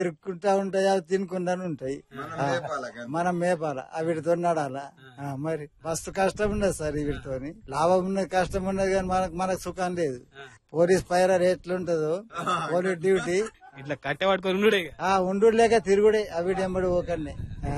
తిరుక్కుంటా ఉంటాయి అవి తినుకుంటా ఉంటాయి ఆ, మనం మేపాల వీటితో నడాలా ఆ, మరి మస్తు కష్టం ఉన్నది సార్ వీటితోని లాభం ఉన్నది కష్టం ఉన్నది కానీ మనకు మనకు సుఖం లేదు పోలీస్ పైర ఎట్లుంటదో పోలీస్ డ్యూటీ ఇట్లా కట్టె పట్టుకొని ఉండుడే ఇక. ఆ ఉండు లేక తిరుగుడే అవి ఎంబడి ఒకనే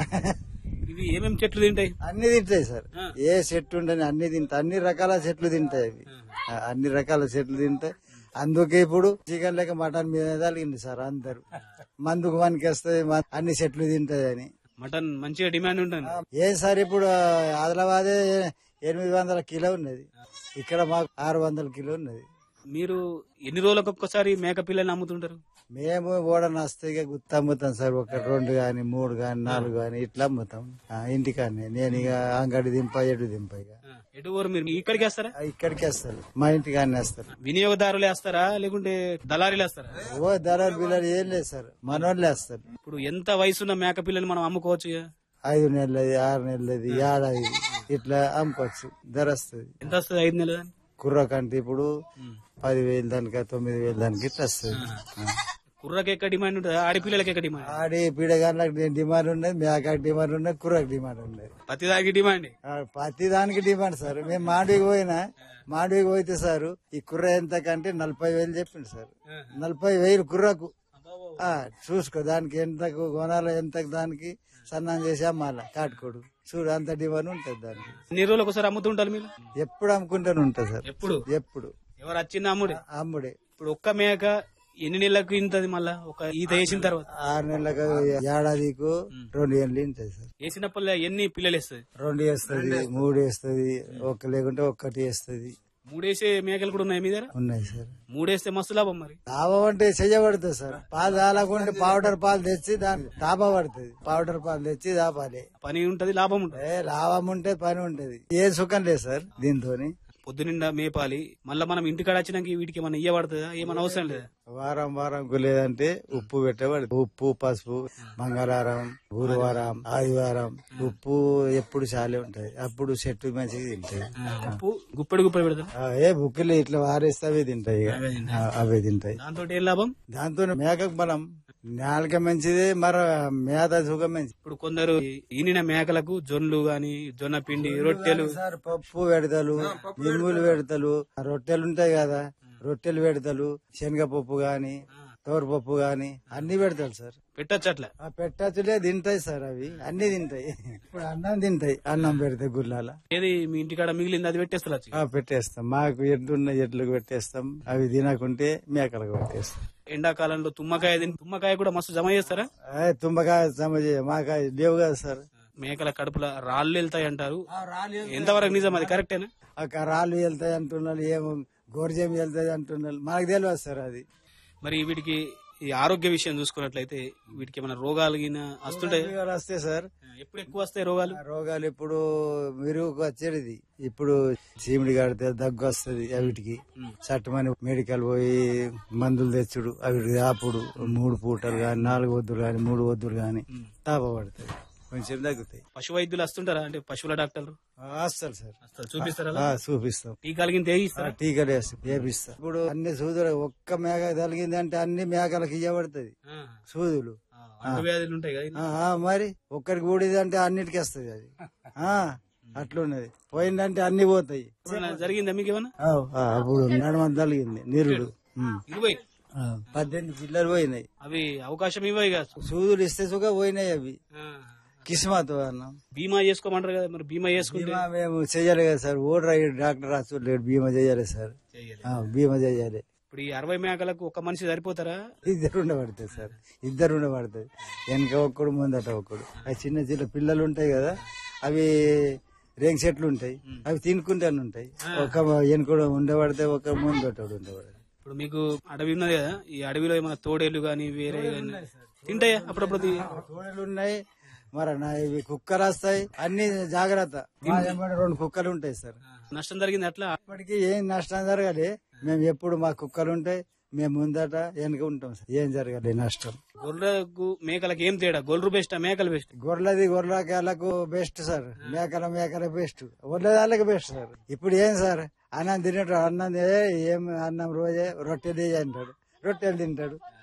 ఇవి ఏమేమి చెట్లు తింటాయి అన్ని తింటాయి సార్ ఏ చెట్టు ఉండని అన్ని తింటాయి అన్ని రకాల చెట్లు తింటాయి అవి ఆ, అన్ని రకాల చెట్లు తింటాయి అందుకే ఇప్పుడు చికెన్ లేక మటన్ మీద తలిగింది సార్ అందరు మందుకు మనకి వస్తుంది అన్ని చెట్లు తింటాయి అని మటన్ మంచిగా డిమాండ్ ఉంటుంది ఏం సార్ ఇప్పుడు ఆదిలాబాదే ఎనిమిది వందల కిలో ఉన్నది ఇక్కడ మాకు ఆరు వందల కిలో ఉన్నది మీరు ఎన్ని రోజులకు ఒక్కసారి మేక పిల్లని అమ్ముతుంటారు మేము ఓడ నస్తే గుత్త అమ్ముతాం సార్ ఒక రెండు గాని మూడు గాని నాలుగు గాని ఇట్లా అమ్ముతాం ఆ, ఇంటికాడనే నేను ఇక అంగడి దింప ఎటు దింప ఇక ఆ, ఎటు ఊరు మీరు ఇక్కడికి వేస్తారా ఆ, ఇక్కడికి వస్తారు మా ఇంటికాడనే వస్తారు వినియోగదారులు వేస్తారా లేకుంటే దళారీలు వేస్తారా ఓ ధరలు బిల్లలు ఏం లేదు సార్ మనోళ్ళే వస్తారు ఇప్పుడు ఎంత వయసున్న మేక పిల్లని మనం అమ్ముకోవచ్చు ఇక? ఐదు నెలలది ఆరు నెలలది ఏడాది ఇట్లా అమ్ముకోవచ్చు ధర వస్తుంది ఎంత వస్తుంది ఐదు నెలలు దానికి? కుర్ర కంటే ఇప్పుడు పదివేలు దానికి తొమ్మిది వేలు దానికి ఇట్లా వస్తుంది కుర్రకి ఎక్కడ డిమాండ్ ఉంటుంది ఆడపిల్లలకి ఎక్కడ డిమాండ్ ఆడి పీడగాళ్ళకి డిమాండ్ ఉన్నది మేకకి డిమాండ్ ఉన్నది కుర్రకు డిమాండ్ ఉన్నది ప్రతి దానికి డిమాండ్ ఆ, ప్రతి దానికి డిమాండ్ సార్ మేము మాండవికి పోయినా మాండవికి పోతే సార్ ఈ కుర్ర ఎంత కంటే నలభై వేలు చెప్పింది సార్ నలభై వేలు కుర్రకు ఆ, చూసుకో దానికి ఎంతకు కొనాలి ఎంత దానికి సన్నం చేసి అమ్మాల కాటుకోడు చూడు అంత డిమాండ్ ఉంటది దానికి ఎన్ని రోజులకు ఒకసారి అమ్ముతుంటారు మీరు ఎప్పుడు అమ్ముకుంటూనే ఉంటుంది సార్ ఎప్పుడు ఎప్పుడు ఎవరు వచ్చింది అమ్ముడే అమ్ముడే ఇప్పుడు ఒక్క మేక ఎన్ని నెలలకు ఇంతది మళ్ళా ఒక ఈత వేసిన తర్వాత ఆరు నెలలకు ఏడాదికు రెండు ఏళ్ళు ఉంటుంది సార్ వేసినప్పుడు ఎన్ని పిల్లలు వేస్తుంది రెండు వేస్తుంది మూడు వేస్తుంది ఒక్క లేకుంటే ఒక్కటి వేస్తుంది మూడేసే మేకలు కూడా ఉన్నాయి మీ దగ్గర ఉన్నాయి సార్ మూడేస్తే మస్తు లాభం మరి లాభం అంటే చెయ్యబడుతుంది సార్ పాలు తాగకుంటే పౌడర్ పాలు తెచ్చి దాన్ని తాప పడుతుంది పౌడర్ పాలు తెచ్చి తాపాలి పని ఉంటది లాభం ఉంటది ఏ లాభం ఉంటే పని ఉంటది ఏ సుఖం లేదు సార్ దీంతోని పొద్దునిండా మేపాలి మళ్ళీ మనం ఇంటికాడ వచ్చినాక వీటికి ఏమన్నా ఇయ్యబడుతుందా ఏమన్నా అవసరం లేదా వారం వారంకు లేదంటే ఉప్పు పెట్టబడుతుంది ఉప్పు పసుపు మంగళవారం గురువారం ఆదివారం ఉప్పు ఎప్పుడు చాలే ఉంటది అప్పుడు చెట్టు మంచిగా తింటాయి ఉప్పు గుప్పెడు గుప్పెడు పెడతాం ఆ, ఏ బుక్కులు ఇట్లా వారేస్తే అవే తింటాయి ఇక. ఆ, అవే తింటాయి దాంతో ఏం లాభం దాంతో మేకకు బలం నాలుక మంచిది మర మేత సుఖం మంచిది ఇప్పుడు కొందరు ఈనిన మేకలకు జొన్లు గాని జొన్న పిండి రొట్టెలు సార్ పప్పు పెడతలు మినుములు పెడతలు ఆ రొట్టెలు ఉంటాయి కదా రొట్టెలు పెడతలు శనగపప్పు గాని తోరపప్పు గాని అన్ని పెడతారు సార్ పెట్టచ్చు అట్లా ఆ పెట్టచ్చులే తింటాయి సార్ అవి అన్ని తింటాయి ఇప్పుడు అన్నం తింటాయి అన్నం పెడితే గుల్లాల ఏది మీ ఇంటికాడ మిగిలింది అది పెట్టేస్తారు ఆ, పెట్టేస్తాం మాకు ఎడ్లున్న ఎడ్లకు పెట్టేస్తాం అవి తినకుంటే మేకలకు పెట్టేస్తాం ఎండాకాలంలో తుమ్మకాయ తిని తుమ్మకాయ కూడా మస్తు జమ చేస్తారా ఆ, తుంబకాయ సమజ మాకాయ లేవు కదా సార్ మేకల కడుపుల రాళ్ళు వెళ్తాయి అంటారు ఎంతవరకు నిజం అది కరెక్టేనా ఆ రాళ్ళు వెళ్తాయి అంటున్నారు ఏమో గోర్జం వెళ్తాయి అంటున్నారు మనకు తెలియదు సార్ అది మరి వీటికి ఈ ఆరోగ్య విషయం చూసుకున్నట్లయితే వీటికి ఏమైనా రోగాలు గిన వస్తుంటాయి రోగాలు వస్తాయి సార్ ఎప్పుడు ఎక్కువ వస్తాయి రోగాలు ఆ రోగాలు ఇప్పుడు మెరుగుకు వచ్చేది ఇప్పుడు చీమిడి కడితే దగ్గు వస్తుంది వీటికి చట్టమని మెడికల్ పోయి మందులు తెచ్చుడు అవి ఆపుడు మూడు పూటలు గాని నాలుగు వద్దులు గాని మూడు వద్దులు గాని తాపబడుతుంది కొంచెం తగ్గుతాయి పశు వైద్యులు వస్తుంటారా అంటే పశువుల డాక్టర్లు ఆ, వస్తారు సార్ వస్తారు చూపిస్తారా ఆ, చూపిస్తాం టీకాలు గిన ఆ, తేయిస్తారా టీకాలు వేస్తాం వేపిస్తాం ఇప్పుడు అన్ని సూదులు ఒక్క మేక తగిలింది అంటే అన్ని మేకలకు ఇవ్వబడుతుంది ఆ, సూదులు ఆ, అంటువ్యాధులు ఉంటాయి కదా ఆ, ఆ, మరి ఒక్కరికి ఊడిది అంటే అన్నిటికి వస్తుంది అది ఆ, అట్లున్నది పోయిందంటే అన్ని పోతాయి ఎప్పుడైనా జరిగిందా మీకు ఏమన్నా ఆ, ఆ, అప్పుడు నడమ తగిలింది నిరుడు ఉమ్. ఇరవై ఆ, పద్దెనిమిది పిల్లలు పోయినాయి అవి అవకాశం ఇవ్వయి కదా సూదులు ఇస్తే సుఖ పోయినాయి అవి ఆ. కిస్మత్ అన్నాం బీమా చేసుకోమంటారు కదా మరి బీమా చేసుకుంటే బీమా మేము చెయ్యాలి కదా సార్ ఓడర్ డాక్టర్ రాసుకోలేదు బీమా చేయాలి సార్ చెయ్యాలి. ఆ, బీమా చేయాలి ఇప్పుడు ఈ అరవై మేకలకు ఒక మనిషి సరిపోతారా ఇద్దరు ఉండబడుతుంది సార్ ఇద్దరు ఉండబడుతుంది వెనక ఒక్కడు ముందట ఒక్కడు అవి చిన్న చిన్న పిల్లలు ఉంటాయి కదా అవి రేంగ్ చెట్లు ఉంటాయి అవి తినుకుంటానే ఉంటాయి ఒక వెనుకడు ఉండబడితే ఒక ముందటోడు ఉండబడదు ఇప్పుడు మీకు అడవి ఉన్నది కదా ఈ అడవిలో ఏమైనా తోడేలు గాని వేరే గాని తింటాయా అప్పుడప్పుడు తి- తోడలు ఉన్నాయి మరి నా ఇవి కుక్కలు వస్తాయి అన్ని జాగ్రత్త మా వెంబడి రెండు కుక్కలు ఉంటాయి సార్ నష్టం జరిగింది అట్లా ఇప్పటికీ ఏం నష్టం జరగాలి మేము ఎప్పుడు మా కుక్కలు ఉంటాయి మేము ముందట వెనక ఉంటాం సార్ ఏం జరగాలి నష్టం గొర్రెలకు మేకలకు ఏం తేడా గొర్రెలు బెస్ట్ మేకలు బెస్ట్ గొర్రెలది గొర్రెలకు బెస్ట్ సార్ మేకల మేకల బెస్ట్ ఒళ్ళదాళ్ళకి బెస్ట్ సార్ ఇప్పుడు ఏం సార్ అన్నం తినేటాడు అన్నం ఏ- ఏం అన్నం రోజే రొట్టెలు వేయి అంటాడు రొట్టెలు తింటాడు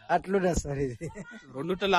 అట్లునే సార్ ఇది రెండుట్ల